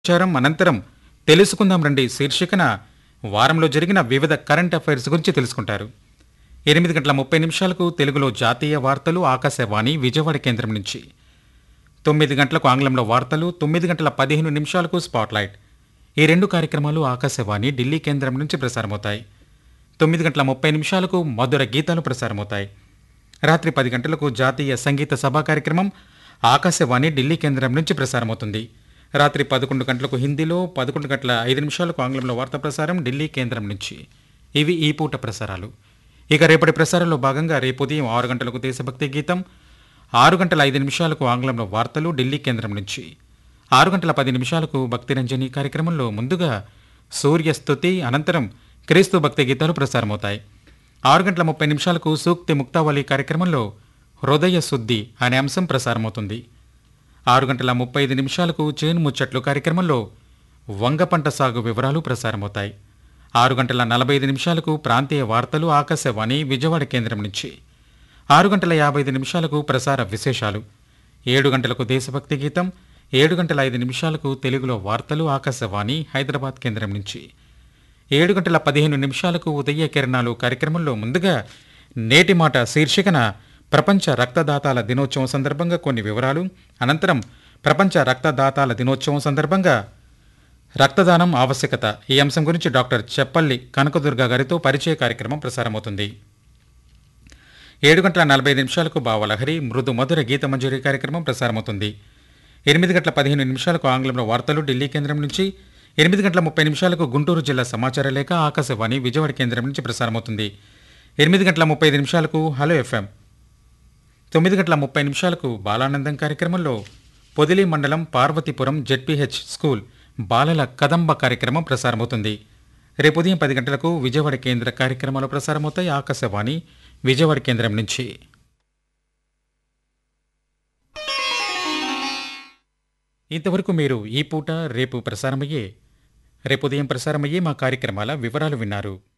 సమాచారం అనంతరం తెలుసుకుందాం రండి శీర్షికన వారంలో జరిగిన వివిధ కరెంట్ అఫైర్స్ గురించి తెలుసుకుంటారు ఎనిమిది గంటల ముప్పై నిమిషాలకు తెలుగులో జాతీయ వార్తలు ఆకాశవాణి విజయవాడ కేంద్రం నుంచి తొమ్మిది గంటలకు ఆంగ్లంలో వార్తలు తొమ్మిది గంటల పదిహేను నిమిషాలకు స్పాట్లైట్ ఈ రెండు కార్యక్రమాలు ఆకాశవాణి ఢిల్లీ కేంద్రం నుంచి ప్రసారమవుతాయి తొమ్మిది గంటల ముప్పై నిమిషాలకు మధుర గీతాలు ప్రసారమవుతాయి రాత్రి పది గంటలకు జాతీయ సంగీత సభా కార్యక్రమం ఆకాశవాణి ఢిల్లీ కేంద్రం నుంచి ప్రసారమవుతుంది రాత్రి పదకొండు గంటలకు హిందీలో పదకొండు గంటల ఐదు నిమిషాలకు ఆంగ్లంలో వార్తా ప్రసారం ఢిల్లీ కేంద్రం నుంచి ఇవి ఈ పూట ప్రసారాలు ఇక రేపటి ప్రసారంలో భాగంగా రేపు ఉదయం ఆరు గంటలకు దేశభక్తి గీతం ఆరు గంటల ఐదు నిమిషాలకు ఆంగ్లంలో వార్తలు ఢిల్లీ కేంద్రం నుంచి ఆరు గంటల పది నిమిషాలకు భక్తిరంజని కార్యక్రమంలో ముందుగా సూర్యస్తుతి అనంతరం క్రీస్తు భక్తి గీతాలు ప్రసారమవుతాయి ఆరు గంటల ముప్పై నిమిషాలకు సూక్తి ముక్తావళి కార్యక్రమంలో హృదయ శుద్ధి అనే అంశం ప్రసారమవుతుంది ఆరు గంటల ముప్పై ఐదు నిమిషాలకు చేను ముచ్చట్లు కార్యక్రమంలో వంగ పంట సాగు వివరాలు ప్రసారమవుతాయి ఆరు గంటల నలభై ఐదు నిమిషాలకు ప్రాంతీయ వార్తలు ఆకాశవాణి విజయవాడ కేంద్రం నుంచి ఆరు గంటల యాభై ఐదు నిమిషాలకు ప్రసార విశేషాలు ఏడు గంటలకు దేశభక్తి గీతం ఏడు గంటల ఐదు నిమిషాలకు తెలుగులో వార్తలు ఆకాశవాణి హైదరాబాద్ కేంద్రం నుంచి ఏడు గంటల పదిహేను నిమిషాలకు ఉదయ కిరణాలు కార్యక్రమంలో ముందుగా నేటి మాట శీర్షికన ప్రపంచ రక్తదాతాల దినోత్సవం సందర్భంగా కొన్ని వివరాలు అనంతరం ప్రపంచ రక్తదాతాల దినోత్సవం సందర్భంగా రక్తదానం ఆవశ్యకత ఈ అంశం గురించి డాక్టర్ చెప్పల్లి కనకదుర్గ గారితో పరిచయ కార్యక్రమం ప్రసారమవుతుంది ఏడు గంటల నలభై ఐదు నిమిషాలకు బావలహరి మృదు మధుర గీత మంజూరి కార్యక్రమం ప్రసారమవుతుంది ఎనిమిది గంటల పదిహేను నిమిషాలకు ఆంగ్లంలో వార్తలు ఢిల్లీ కేంద్రం నుంచి ఎనిమిది గంటల ముప్పై నిమిషాలకు గుంటూరు జిల్లా సమాచార లేఖ ఆకాశవాణి విజయవాడ కేంద్రం నుంచి ప్రసారమవుతుంది ఎనిమిది గంటల ముప్పై ఐదు నిమిషాలకు హలో ఎఫ్ఎం తొమ్మిది గంటల ముప్పై నిమిషాలకు బాలానందం కార్యక్రమంలో పొదిలి మండలం పార్వతీపురం జెడ్పీహెచ్ స్కూల్ బాలల కదంబ కార్యక్రమం ప్రసారమవుతుంది రేపు ఉదయం పది గంటలకు విజయవాడ కేంద్ర కార్యక్రమాలు ప్రసారమవుతాయి ఆకాశవాణి విజయవాడ కేంద్రం నుంచి ఇంతవరకు మీరు ఈ పూట రేపు ప్రసారమయ్యే రేపు ఉదయం ప్రసారమయ్యే మా కార్యక్రమాల వివరాలు విన్నారు